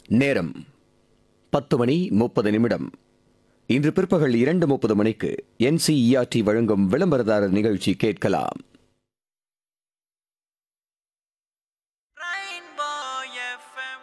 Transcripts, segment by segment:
நேரம் பத்து மணி முப்பது நிமிடம் இன்று பிற்பகல் இரண்டு முப்பது மணிக்கு என்சிஇஆர்டி வழங்கும் விளம்பரதாரர் நிகழ்ச்சி கேட்கலாம் Rainbow FM.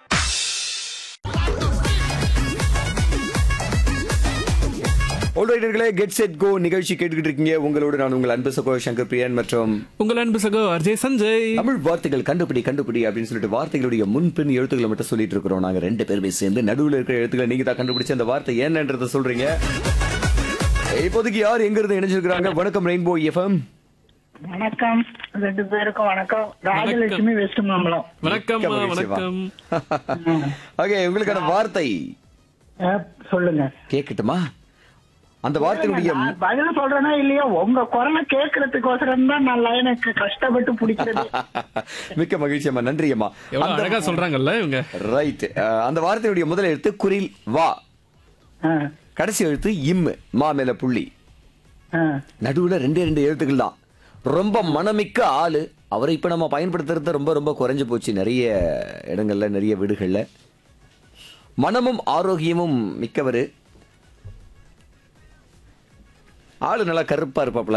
ஓல்ரைடர்களே கெட் செட் கோ நிகழ்ச்சி கேட்டுக்கிட்டு இருக்கீங்க உங்களோடு நான் உங்கள் அன்பு சகோ சங்கர் பிரியன் மற்றும் உங்கள் அன்பு சகோ அர்ஜய் சஞ்சய் தமிழ் வார்த்தைகள் கண்டுபிடி கண்டுபிடி அப்படின்னு சொல்லிட்டு வார்த்தைகளுடைய முன்பின் எழுத்துக்களை மட்டும் சொல்லிட்டு இருக்கிறோம் நாங்க ரெண்டு பேருமே சேர்ந்து நடுவுல இருக்கிற எழுத்துக்களை நீங்க தான் கண்டுபிடிச்சு அந்த வார்த்தை என்னன்றத சொல்றீங்க இப்போதைக்கு யார் எங்க இருந்து இணைஞ்சிருக்கிறாங்க வணக்கம் ரெயின்போ எஃப்எம் வணக்கம் ரெண்டு பேருக்கும் வணக்கம் ராஜலட்சுமி வெஸ்ட் மாம்பலம் வணக்கம் வணக்கம் ஓகே உங்களுக்கான வார்த்தை அஹ், சொல்லுங்க கேட்கட்டுமா அந்த வார்த்தையுடைய நான் பதில் சொல்றேனா இல்லையா உங்க குரலை கேட்கறதுக்கோசரம் தான் நான் லைனுக்கு கஷ்டப்பட்டு பிடிக்கிறது மிக்க மகிழ்ச்சி அம்மா நன்றி அம்மா எவ்வளவு அழகா சொல்றாங்கல்ல இவங்க ரைட் அந்த வார்த்தையுடைய முதல் எழுத்து குரில் வா அஹ், கடைசி எழுத்து இம்மு மா மேல புள்ளி அஹ். நடுவுல ரெண்டே ரெண்டு எழுத்துக்கள் தான் ரொம்ப மனமிக்க ஆளு அவரை இப்ப நம்ம பயன்படுத்துறது ரொம்ப ரொம்ப குறைஞ்சு போச்சு நிறைய இடங்கள்ல நிறைய வீடுகள்ல மனமும் ஆரோக்கியமும் மிக்கவர் ஆளு நல்லா கருப்பா இருப்பாப்ல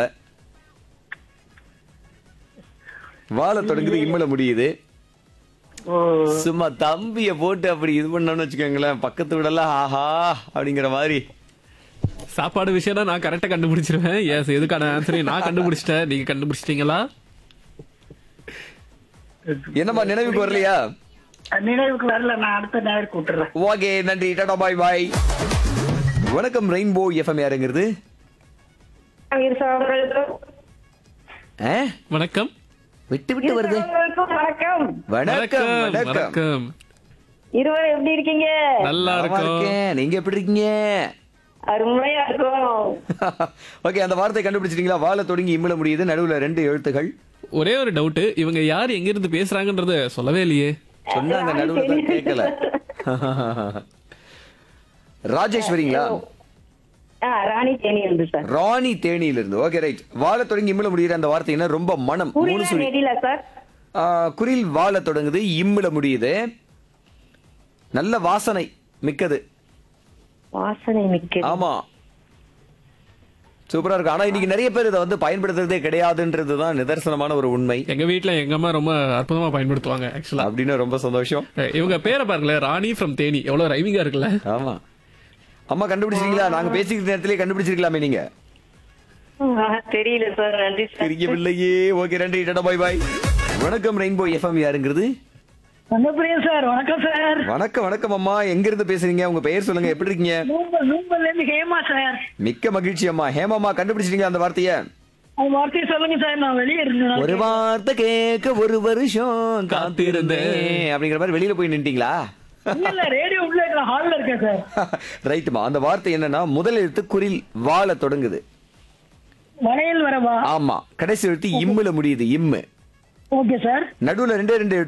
வாழ தொடங்குது இம்மல முடியுது ஓ சும்மா தம்பிய போட்டு அப்படி இது பண்ணோம்னு வச்சுக்கோங்களேன் பக்கத்து விடலாம் ஆஹா அப்படிங்கிற மாதிரி சாப்பாடு விஷயம் நான் கரெக்டா கண்டுபிடிச்சிருவேன் எஸ் எதுக்கான ஆன்சரையும் நான் கண்டுபிடிச்சிட்டேன் நீங்க கண்டுபிடிச்சிட்டீங்களா என்னம்மா நினைவுக்கு வரலையா நினைவுக்கு வரல நான் அடுத்த நேருக்கு விட்டுறேன் ஓகே நன்றி டாடா பாய் பாய் வணக்கம் ரெயின்போ எஃப்எம் யாருங்கிறது ஆ? வணக்கம் விட்டு விட்டு வருது வணக்கம் வணக்கம் வணக்கம் வணக்கம் இருவரும் எப்படி இருக்கீங்க நல்லா நலமா இருக்கும் இருக்கேன் நீங்க எப்படி இருக்கீங்க அருமையா இருக்கும் ஓகே அந்த வார்த்தை கண்டுபிடிச்சிட்டீங்களா வாழ தொடங்கி இம்மிட முடியுது நடுவுல ரெண்டு எழுத்துகள் ஒரே ஒரு டவுட் இவங்க யார் எங்க இருந்து பேசுறாங்கன்றத சொல்லவே இல்லையே சொன்னாங்க நடுவுல தான் கேட்கல ராஜேஸ்வரிங்களா ஆ, ராணி தேனி இருந்து சார் ராணி தேனியில இருந்து ஓகே ரைட் வாழ தொடங்கி இம்மிட முடியுற அந்த வார்த்தை என்ன ரொம்ப மனம் மூணு புரியல சுழி நெடில சார் ஆ, குரில் வாழ தொடங்குது இம்மிட முடியுது நல்ல வாசனை மிக்கது வாசனை மிக்க ஆமா சூப்பரா இருக்கு ஆனா இன்னைக்கு நிறைய பேர் இதை வந்து பயன்படுத்துறதே கிடையாதுன்றதுதான் நிதர்சனமான ஒரு உண்மை எங்க வீட்ல எங்க அம்மா ரொம்ப அற்புதமா பயன்படுத்துவாங்க ஆக்சுவலா அப்படின்னு ரொம்ப சந்தோஷம் இவங்க பேரை பாருங்களேன் ராணி ஃப்ரம் தேனி எவ்வளவு ரைமிங்கா இருக்குல்ல ஆமா அம்மா கண்டுபிடிச்சிருக்கீங்களா நாங்க பேசிக்கிற நேரத்திலே கண்டுபிடிச்சிருக்கலாமே நீங்க ஆ, தெரியல சார் நன்றி சார் தெரியவில்லையே ஓகே நன்றி டாடா பாய் பாய் வணக்கம் ரெயின்போ எஃப்எம் யாருங்கிறது வந்தபிரியம் சார் வணக்கம் சார் வணக்கம் வணக்கம் அம்மா எங்க இருந்து பேசுறீங்க உங்க பெயர் சொல்லுங்க எப்படி இருக்கீங்க நூம்பல் நூம்பல்ல இருந்து ஹேமா சார் மிக்க மகிழ்ச்சி அம்மா ஹேமாமா கண்டுபிடிச்சிட்டீங்களா அந்த வார்த்தைய அந்த வார்த்தையை சொல்லுங்க சார் நான் வெளியே இருந்தேன் ஒரு வார்த்தை கேட்க ஒரு வருஷம் காத்திருந்தேன் அப்படிங்கிற மாதிரி வெளியில போய் நின்ட்டீங்களா இல்ல இல்ல ரேடியோ உள்ள இருக்கிற ஹால்ல இருக்கேன் சார் ரைட்டுமா அந்த வார்த்தை என்னன்னா முதல் எழுத்து குரில் வாழ தொடங்குது வளையல் வரவா ஆமா கடைசி எழுத்து இம்முல முடியுது இம்மு ஓகே சார் நடுவுல ரெண்டே ரெண்டு